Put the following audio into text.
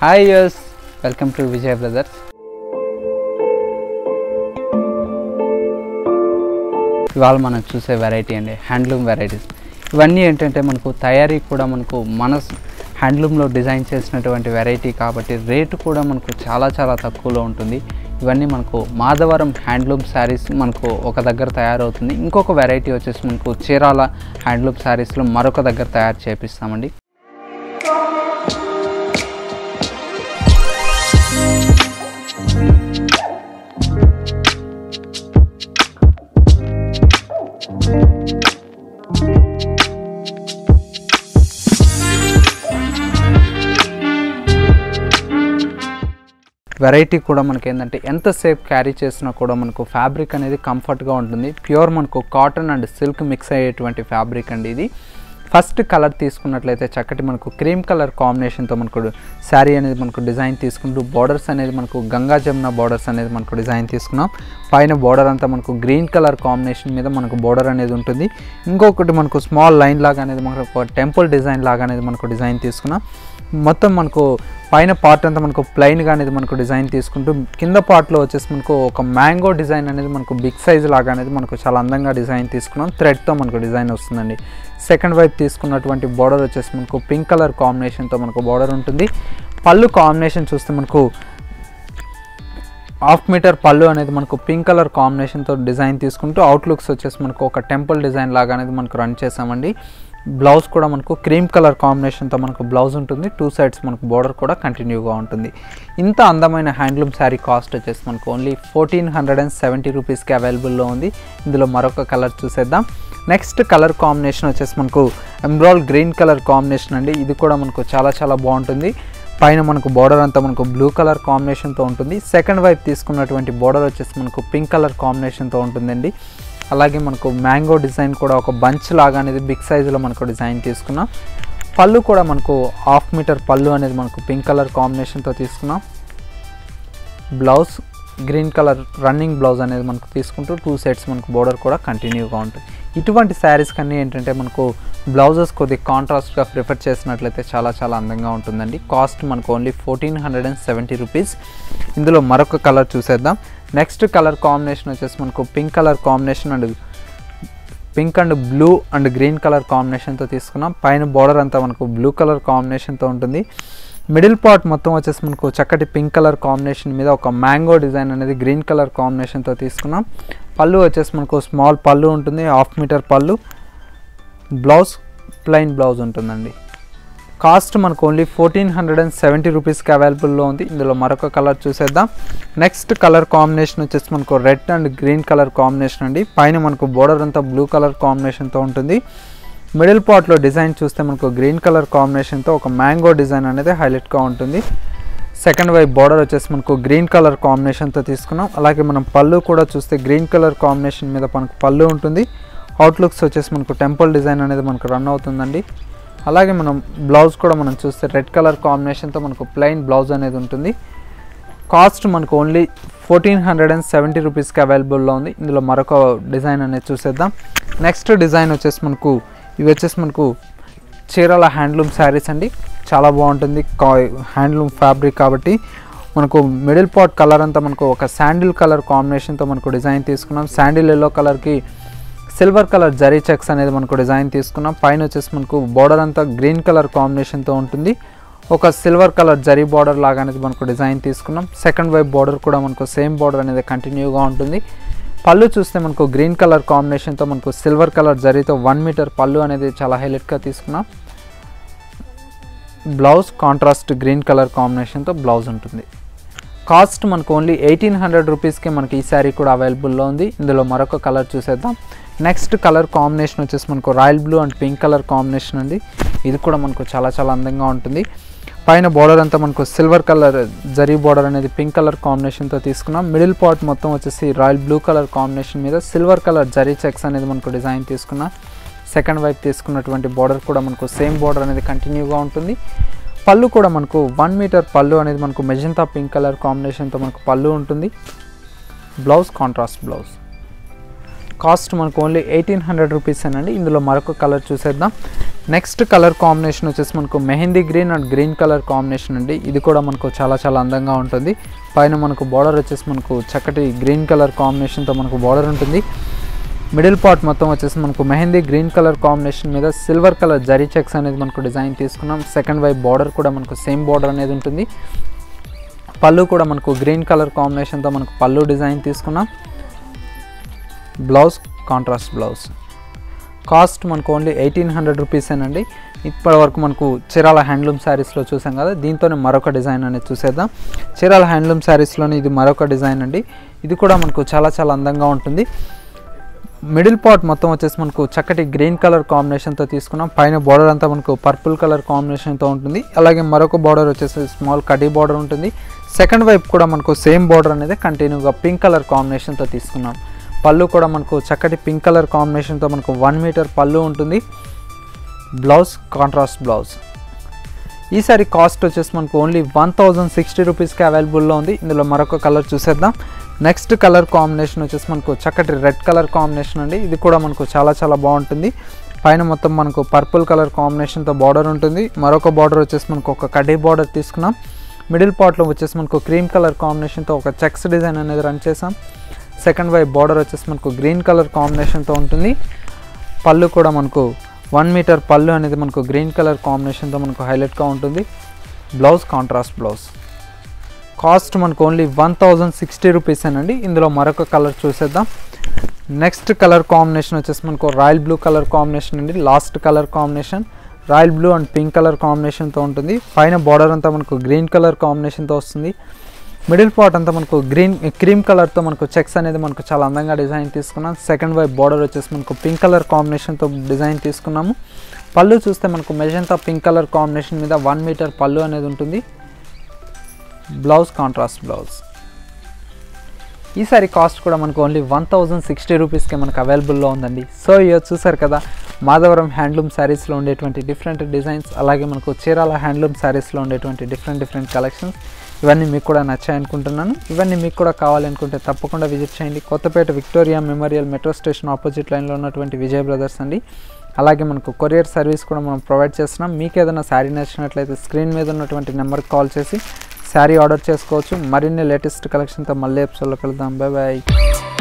hi yes welcome to Vijay brothers ఇవాళ మనం చూసే వెరైటీ అండి హ్యాండ్లూమ్ వెరైటీస్ ఇవన్నీ ఏంటంటే మనకు తయారీ కూడా మనకు మన హ్యాండ్లూమ్లో డిజైన్ చేసినటువంటి వెరైటీ కాబట్టి రేటు కూడా మనకు చాలా చాలా తక్కువలో ఉంటుంది ఇవన్నీ మనకు మాధవరం హ్యాండ్లూమ్ శారీస్ మనకు ఒక దగ్గర తయారవుతుంది ఇంకొక వెరైటీ వచ్చేసి మనకు చీరాల హ్యాండ్లూమ్ శారీస్లో మరొక దగ్గర తయారు చేపిస్తామండి వెరైటీ కూడా మనకి ఏంటంటే ఎంతసేపు క్యారీ చేసినా కూడా మనకు ఫ్యాబ్రిక్ అనేది కంఫర్ట్గా ఉంటుంది ప్యూర్ మనకు కాటన్ అండ్ సిల్క్ మిక్స్ అయ్యేటువంటి ఫ్యాబ్రిక్ అండి ఇది ఫస్ట్ కలర్ తీసుకున్నట్లయితే చక్కటి మనకు క్రీమ్ కలర్ కాంబినేషన్తో మనకు శారీ అనేది మనకు డిజైన్ తీసుకుంటూ బార్డర్స్ అనేది మనకు గంగా జమున బార్డర్స్ అనేది మనకు డిజైన్ తీసుకున్నాం పైన బార్డర్ అంతా మనకు గ్రీన్ కలర్ కాంబినేషన్ మీద మనకు బార్డర్ అనేది ఉంటుంది ఇంకొకటి మనకు స్మాల్ లైన్ లాగా అనేది మనకు టెంపుల్ డిజైన్ లాగా అనేది మనకు డిజైన్ తీసుకున్నాం మొత్తం మనకు పైన పార్ట్ అంతా మనకు ప్లెయిన్గా అనేది మనకు డిజైన్ తీసుకుంటూ కింద పార్ట్లో వచ్చేసి మనకు ఒక మ్యాంగో డిజైన్ అనేది మనకు బిగ్ సైజ్ లాగా అనేది మనకు చాలా అందంగా డిజైన్ తీసుకున్నాం థ్రెడ్తో మనకు డిజైన్ వస్తుందండి సెకండ్ వైపు తీసుకున్నటువంటి బార్డర్ వచ్చేసి మనకు పింక్ కలర్ కాంబినేషన్తో మనకు బార్డర్ ఉంటుంది పళ్ళు కాంబినేషన్ చూస్తే మనకు హాఫ్ మీటర్ పళ్ళు అనేది మనకు పింక్ కలర్ కాంబినేషన్తో డిజైన్ తీసుకుంటూ అవుట్లుక్స్ వచ్చేసి మనకు ఒక టెంపుల్ డిజైన్ లాగా అనేది మనకు రన్ చేసామండి బ్లౌజ్ కూడా మనకు క్రీమ్ కలర్ కాంబినేషన్తో మనకు బ్లౌజ్ ఉంటుంది టూ సైడ్స్ మనకు బార్డర్ కూడా కంటిన్యూగా ఉంటుంది ఇంత అందమైన హ్యాండ్లూమ్ శారీ కాస్ట్ వచ్చేసి మనకు only fourteen hundred and seventy రూపీస్కి అవైలబుల్లో ఉంది ఇందులో మరొక కలర్ చూసేద్దాం నెక్స్ట్ కలర్ కాంబినేషన్ వచ్చేసి మనకు ఎంబ్రాల్ గ్రీన్ కలర్ కాంబినేషన్ అండి ఇది కూడా మనకు చాలా చాలా బాగుంటుంది పైన మనకు బార్డర్ అంతా మనకు బ్లూ కలర్ కాంబినేషన్తో ఉంటుంది సెకండ్ వైపు తీసుకున్నటువంటి బార్డర్ వచ్చేసి మనకు పింక్ కలర్ కాంబినేషన్తో ఉంటుందండి అలాగే మనకు మ్యాంగో డిజైన్ కూడా ఒక బంచ్ లాగా అనేది బిగ్ సైజులో మనకు డిజైన్ తీసుకున్నాం పళ్ళు కూడా మనకు హాఫ్ మీటర్ పళ్ళు అనేది మనకు పింక్ కలర్ కాంబినేషన్తో తీసుకున్నాం blouse green colour running blouse అనేది మనకు తీసుకుంటూ టూ సెట్స్ మనకు బోర్డర్ కూడా కంటిన్యూగా ఉంటుంది ఇటువంటి శారీస్ కన్నీ ఏంటంటే మనకు బ్లౌజెస్ కొద్దిగా కాంట్రాస్ట్గా ప్రిఫర్ చేసినట్లయితే చాలా చాలా అందంగా ఉంటుందండి కాస్ట్ మనకు only fourteen hundred and seventy rupees ఇందులో మరొక కలర్ చూసేద్దాం నెక్స్ట్ కలర్ కాంబినేషన్ వచ్చేసి మనకు pink colour combination and pink and blue and green colour కాంబినేషన్తో తీసుకున్నాం పైన బార్డర్ అంతా మనకు బ్లూ కలర్ కాంబినేషన్తో ఉంటుంది మిడిల్ పార్ట్ మొత్తం వచ్చేసి మనకు చక్కటి పింక్ కలర్ కాంబినేషన్ మీద ఒక మ్యాంగో డిజైన్ అనేది గ్రీన్ కలర్ కాంబినేషన్తో తీసుకున్నాం పళ్ళు వచ్చేసి మనకు స్మాల్ పళ్ళు ఉంటుంది హాఫ్ మీటర్ పళ్ళు బ్లౌజ్ ప్లెయిన్ బ్లౌజ్ ఉంటుందండి కాస్ట్ మనకు only fourteen hundred and seventy రూపీస్కి అవైలబుల్లో ఉంది ఇందులో మరొక కలర్ చూసేద్దాం నెక్స్ట్ కలర్ కాంబినేషన్ వచ్చేసి మనకు red and green colour combination అండి పైన మనకు బోర్డర్ అంతా బ్లూ కలర్ కాంబినేషన్తో ఉంటుంది మిడిల్ పార్ట్లో డిజైన్ చూస్తే మనకు గ్రీన్ కలర్ కాంబినేషన్తో ఒక మ్యాంగో డిజైన్ అనేది హైలైట్గా ఉంటుంది సెకండ్ వైపు బార్డర్ వచ్చేసి మనకు గ్రీన్ కలర్ కాంబినేషన్తో తీసుకున్నాం అలాగే మనం పళ్ళు కూడా చూస్తే గ్రీన్ కలర్ కాంబినేషన్ మీద మనకు పళ్ళు ఉంటుంది అవుట్లుక్స్ వచ్చేసి మనకు టెంపుల్ డిజైన్ అనేది మనకు రన్ అవుతుందండి అలాగే మనం బ్లౌజ్ కూడా మనం చూస్తే రెడ్ కలర్ కాంబినేషన్తో మనకు ప్లెయిన్ బ్లౌజ్ అనేది ఉంటుంది కాస్ట్ మనకు only fourteen hundred and seventy రూపీస్కి అవైలబుల్లో ఉంది ఇందులో మరొక డిజైన్ అనేది చూసేద్దాం నెక్స్ట్ డిజైన్ వచ్చేసి మనకు ఇవి వచ్చేసి మనకు చీరాల హ్యాండ్లూమ్ శారీస్ అండి చాలా బాగుంటుంది కా హ్యాండ్లూమ్ ఫ్యాబ్రిక్ కాబట్టి మనకు మిడిల్ పార్ట్ కలర్ అంతా మనకు ఒక శాండిల్ కలర్ కాంబినేషన్తో మనకు డిజైన్ తీసుకున్నాం శాండిల్ ఎల్లో కలర్కి సిల్వర్ కలర్ జరీ చెక్స్ అనేది మనకు డిజైన్ తీసుకున్నాం పైన వచ్చేసి మనకు బార్డర్ అంతా గ్రీన్ కలర్ కాంబినేషన్తో ఉంటుంది ఒక సిల్వర్ కలర్ జరీ బార్డర్ లాగా అనేది మనకు డిజైన్ తీసుకున్నాం సెకండ్ వైపు బార్డర్ కూడా మనకు సేమ్ బార్డర్ అనేది కంటిన్యూగా ఉంటుంది పళ్ళు చూస్తే మనకు గ్రీన్ కలర్ కాంబినేషన్తో మనకు సిల్వర్ కలర్ జరీతో వన్ మీటర్ పళ్ళు అనేది చాలా హైలైట్గా తీసుకున్నాం బ్లౌజ్ కాంట్రాస్ట్ గ్రీన్ కలర్ కాంబినేషన్తో బ్లౌజ్ ఉంటుంది కాస్ట్ మనకు ఓన్లీ ఎయిటీన్ హండ్రెడ్ రూపీస్కి మనకి ఈ శారీ కూడా అవైలబుల్లో ఉంది ఇందులో మరొక కలర్ చూసేద్దాం నెక్స్ట్ కలర్ కాంబినేషన్ వచ్చేసి మనకు royal blue and pink colour combination అండి ఇది కూడా మనకు చాలా చాలా అందంగా ఉంటుంది పైన బార్డర్ అంతా మనకు సిల్వర్ కలర్ జరీ బార్డర్ అనేది పింక్ కలర్ కాంబినేషన్తో తీసుకున్నాం మిడిల్ పార్ట్ మొత్తం వచ్చేసి రాయల్ బ్లూ కలర్ కాంబినేషన్ మీద సిల్వర్ కలర్ జరీ చెక్స్ అనేది మనకు డిజైన్ తీసుకున్నాం సెకండ్ వైపు తీసుకున్నటువంటి బార్డర్ కూడా మనకు సేమ్ బార్డర్ అనేది కంటిన్యూగా ఉంటుంది పళ్ళు కూడా మనకు వన్ మీటర్ పళ్ళు అనేది మనకు మెజంతా పింక్ కలర్ కాంబినేషన్తో మనకు పళ్ళు ఉంటుంది బ్లౌజ్ కాంట్రాస్ట్ బ్లౌజ్ కాస్ట్ మనకు ఓన్లీ ఎయిటీన్ హండ్రెడ్ రూపీస్ అండి ఇందులో మరొక కలర్ చూసేద్దాం నెక్స్ట్ కలర్ కాంబినేషన్ వచ్చేసి మనకు mehndi green and green colour combination అండి ఇది కూడా మనకు చాలా చాలా అందంగా ఉంటుంది పైన మనకు బార్డర్ వచ్చేసి మనకు చక్కటి గ్రీన్ కలర్ కాంబినేషన్తో మనకు బార్డర్ ఉంటుంది మిడిల్ పార్ట్ మొత్తం వచ్చేసి మనకు మెహందీ గ్రీన్ కలర్ కాంబినేషన్ మీద సిల్వర్ కలర్ జరీ చెక్స్ అనేది మనకు డిజైన్ తీసుకున్నాం సెకండ్ వైపు బార్డర్ కూడా మనకు సేమ్ బార్డర్ అనేది ఉంటుంది పళ్ళు కూడా మనకు గ్రీన్ కలర్ కాంబినేషన్తో మనకు పళ్ళు డిజైన్ తీసుకున్నాం బ్లౌజ్ కాంట్రాస్ట్ బ్లౌజ్ కాస్ట్ మనకు ఓన్లీ ఎయిటీన్ హండ్రెడ్ రూపీసేనండి ఇప్పటి వరకు మనకు చీరాల హ్యాండ్లూమ్ శారీస్లో చూసాం కదా దీంతోనే మరొక డిజైన్ అనేది చూసేద్దాం చీరాల హ్యాండ్లూమ్ శారీస్లోని ఇది మరొక డిజైన్ అండి ఇది కూడా మనకు చాలా చాలా అందంగా ఉంటుంది మిడిల్ పార్ట్ మొత్తం వచ్చేసి మనకు చక్కటి గ్రీన్ కలర్ కాంబినేషన్తో తీసుకున్నాం పైన బార్డర్ అంతా మనకు పర్పుల్ కలర్ కాంబినేషన్తో ఉంటుంది అలాగే మరొక బార్డర్ వచ్చేసి స్మాల్ కడీ బార్డర్ ఉంటుంది సెకండ్ వైపు కూడా మనకు సేమ్ బార్డర్ అనేది కంటిన్యూగా పింక్ కలర్ కాంబినేషన్తో తీసుకున్నాం పళ్ళు కూడా మనకు చక్కటి పింక్ కలర్ కాంబినేషన్తో మనకు వన్ మీటర్ పళ్ళు ఉంటుంది బ్లౌజ్ కాంట్రాస్ట్ బ్లౌజ్ ఈ సారీ కాస్ట్ వచ్చేసి మనకు ఓన్లీ వన్ థౌజండ్ సిక్స్టీ రూపీస్కి అవైలబుల్లో ఉంది ఇందులో మరొక కలర్ చూసేద్దాం నెక్స్ట్ కలర్ కాంబినేషన్ వచ్చేసి మనకు చక్కటి రెడ్ కలర్ కాంబినేషన్ అండి ఇది కూడా మనకు చాలా చాలా బాగుంటుంది పైన మొత్తం మనకు పర్పుల్ కలర్ కాంబినేషన్తో బార్డర్ ఉంటుంది మరొక బార్డర్ వచ్చేసి మనకు ఒక కడీ బార్డర్ తీసుకున్నాం మిడిల్ పార్ట్లో వచ్చేసి మనకు క్రీమ్ కలర్ కాంబినేషన్తో ఒక చెక్స్ డిజైన్ అనేది రన్ చేసాం సెకండ్ వైపు బార్డర్ వచ్చేసి మనకు గ్రీన్ కలర్ కాంబినేషన్తో ఉంటుంది పళ్ళు కూడా మనకు వన్ మీటర్ పళ్ళు అనేది మనకు గ్రీన్ కలర్ కాంబినేషన్తో మనకు హైలైట్గా ఉంటుంది బ్లౌజ్ కాంట్రాస్ట్ బ్లౌజ్ కాస్ట్ మనకు only one thousand sixty rupees అండి ఇందులో మరొక కలర్ చూసేద్దాం నెక్స్ట్ కలర్ కాంబినేషన్ వచ్చేసి మనకు రాయల్ బ్లూ కలర్ కాంబినేషన్ అండి last colour combination royal blue and pink colour కాంబినేషన్తో ఉంటుంది పైన బార్డర్ అంతా మనకు గ్రీన్ కలర్ కాంబినేషన్తో వస్తుంది మిడిల్ పార్ట్ అంతా మనకు గ్రీన్ క్రీమ్ కలర్తో మనకు చెక్స్ అనేది మనకు చాలా అందంగా డిజైన్ తీసుకున్నాం సెకండ్ వైపు బార్డర్ వచ్చేసి మనకు పింక్ కలర్ కాంబినేషన్తో డిజైన్ తీసుకున్నాము పళ్ళు చూస్తే మనకు మెజంతా పింక్ కలర్ కాంబినేషన్ మీద వన్ మీటర్ పళ్ళు అనేది ఉంటుంది బ్లౌజ్ కాంట్రాస్ట్ బ్లౌజ్ ఈ సారీ కాస్ట్ కూడా మనకు ఓన్లీ వన్ థౌజండ్ సిక్స్టీ రూపీస్కి మనకు అవైలబుల్లో ఉందండి సో ఇయో చూసారు కదా మాధవరం హ్యాండ్లూమ్ శారీస్లో ఉండేటువంటి డిఫరెంట్ డిజైన్స్ అలాగే మనకు చీరాల హ్యాండ్లూమ్ శారీస్లో ఉండేటువంటి డిఫరెంట్ డిఫరెంట్ కలెక్షన్స్ ఇవన్నీ మీకు కూడా నచ్చాయనుకుంటున్నాను ఇవన్నీ మీకు కూడా కావాలనుకుంటే తప్పకుండా విజిట్ చేయండి Kothapet Victoria Memorial metro station opposite లైన్లో ఉన్నటువంటి విజయ్ బ్రదర్స్ అండి అలాగే మనకు కొరియర్ సర్వీస్ కూడా మనం ప్రొవైడ్ చేస్తున్నాం మీకు ఏదైనా శారీ నచ్చినట్లయితే స్క్రీన్ మీద ఉన్నటువంటి నెంబర్కి కాల్ చేసి శారీ ఆర్డర్ చేసుకోవచ్చు మరిన్ని లేటెస్ట్ కలెక్షన్తో మళ్ళీ ఎపిసోడ్లో కలుద్దాం బాయ్ బాయ్